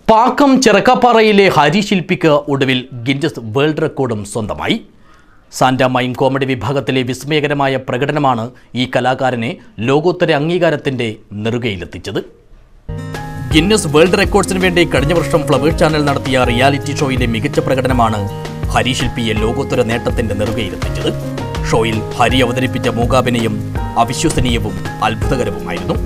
പാക്കം ചെറക്കാപ്പാറയിലെ ഹരിശില്പിക്ക് ഒടുവിൽ Guinness world റെക്കോർഡും സ്വന്തമായി സാന്റ മൈം കോമഡി വിഭാഗത്തിലെ വിസ്മയകരമായ പ്രകടനമാണ് ഈ കലാകാരനെ ലോകോത്തര അംഗീകാരത്തിന്റെ നെറുകയിലെത്തിച്ചത് ഗിന്നസ് വേൾഡ് റെക്കോർഡ്സിന് വേണ്ടി കഴിഞ്ഞ വർഷം ഫ്ലവേഴ്സ് ചാനൽ നടത്തിയ റിയാലിറ്റി ഷോയിലെ മികച്ച പ്രകടനമാണ് ഹരിശില്പിയെ ലോകോത്തര നേട്ടത്തിന്റെ നെറുകയിലെത്തിച്ചത് ഷോയിൽ ഹരി അവതരിപ്പിച്ച മൂകാഭിനയം അവിശ്വസനീയവും അത്ഭുതകരവുമായിരുന്നു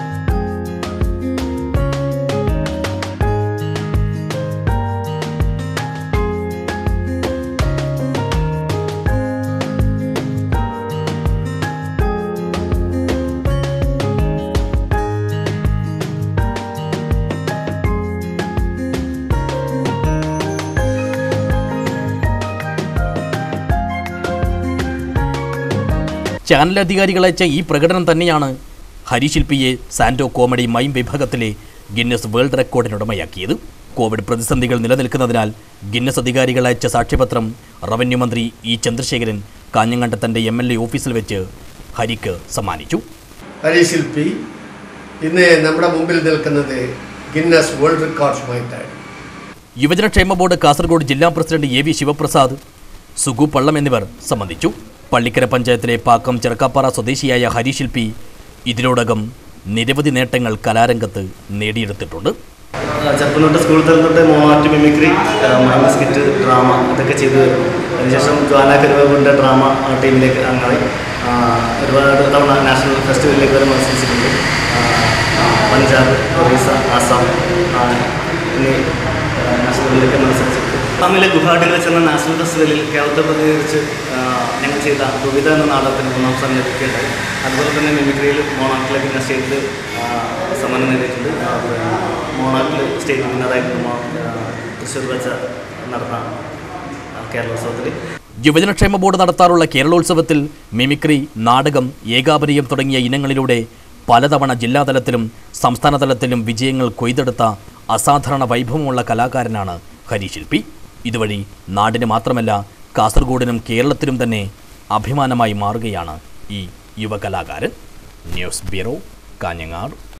ചാനൽ അധികാരികൾ അയച്ച ഈ പ്രകടനം തന്നെയാണ് ഹരിശില്പിയെ സാന്റോ കോമഡി മൈം വിഭാഗത്തിലെ ഗിന്നസ് വേൾഡ് റെക്കോർഡിനുടമയാക്കിയത് കോവിഡ് പ്രതിസന്ധികൾ നിലനിൽക്കുന്നതിനാൽ ഗിന്നസ് അധികാരികൾ അയച്ച സാക്ഷ്യപത്രം റവന്യൂ മന്ത്രി ഇ ചന്ദ്രശേഖരൻ കാഞ്ഞങ്ങണ്ടത്തൻ്റെ എം എൽ എ ഓഫീസിൽ വെച്ച് ഹരിക്ക് സമ്മാനിച്ചു ഹരിശില്പി ഇന്ന് നമ്മുടെ മുമ്പിൽ നിൽക്കുന്നത് ഗിന്നസ് വേൾഡ് റെക്കോർഡ്സുമായിട്ടാണ് യുവജനക്ഷേമ ബോർഡ് കാസർഗോഡ് ജില്ലാ president A V Sivaprasad Sugu Pallam എന്നിവർ സംബന്ധിച്ചു പള്ളിക്കര പഞ്ചായത്തിലെ പാക്കം ചെറുക്കാപ്പാറ സ്വദേശിയായ ഹരിശില്പി ഇതിനോടകം നിരവധി നേട്ടങ്ങൾ കലാരംഗത്ത് നേടിയെടുത്തിട്ടുണ്ട് ചെറുപ്പം തൊട്ട് സ്കൂളിൽ തലം തൊട്ട് മോണാർട്ട് മിമിക്രി മൈമ സ്കിറ്റ് ഡ്രാമ ഇതൊക്കെ ചെയ്തു വരുന്നു അതിനുശേഷം ജ്വാല കരുവകുണ്ട ഡ്രാമ ടീമിലേക്ക് അംഗമായി ആ, ഒരുപാട് തവണ നാഷണൽ ഫെസ്റ്റിവലിലേക്ക് വരെ മത്സരിച്ചിട്ടുണ്ട് ആ, ആ, പഞ്ചാബ് ഒറീസ ആസാം ആ, എന്നീ ആ, നാഷണലിലേക്ക് മത്സരിച്ചിട്ടുണ്ട് അസാമിലെ ഗുവാഹട്ടിയിൽ വെച്ചെന്ന നാഷണൽ ഫെസ്റ്റിവലിൽ കേരളത്തെ പ്രതികരിച്ച് ആ, ഞങ്ങൾ ചെയ്ത കവിത എന്ന നാടകത്തിന് മൂന്നാം സ്ഥാനം ലഭിക്കുകയുണ്ടായി അതുപോലെ തന്നെ മിമിക്രിയിൽ മോണാർട്ടിലേക്ക് ഞാൻ സ്റ്റേറ്റിൽ സമ്മാനം നേടിയിട്ടുണ്ട് ആ, പിന്നെ മോണാർട്ടിൽ സ്റ്റേറ്റ് വിന്നറായിരുന്നു മോ- ആ, തൃശ്ശൂർ വെച്ച നടന്ന ആ, കേരളോത്സവത്തിൽ യുവജനക്ഷേമ ബോർഡ് നടത്താറുള്ള കേരളോത്സവത്തിൽ മിമിക്രി നാടകം ഏകാപനയം തുടങ്ങിയ ഇനങ്ങളിലൂടെ പലതവണ ജില്ലാതലത്തിലും സംസ്ഥാന തലത്തിലും വിജയങ്ങൾ കൊയ്തെടുത്ത അസാധാരണ വൈഭവമുള്ള കലാകാരനാണ് ഹരിശില്പി ഇതുവഴി നാടിന് മാത്രമല്ല കാസർഗോഡിനും കേരളത്തിനും തന്നെ അഭിമാനമായി മാറുകയാണ് ഈ യുവകലാകാരൻ ന്യൂസ് ബ്യൂറോ കാഞ്ഞങ്ങാട്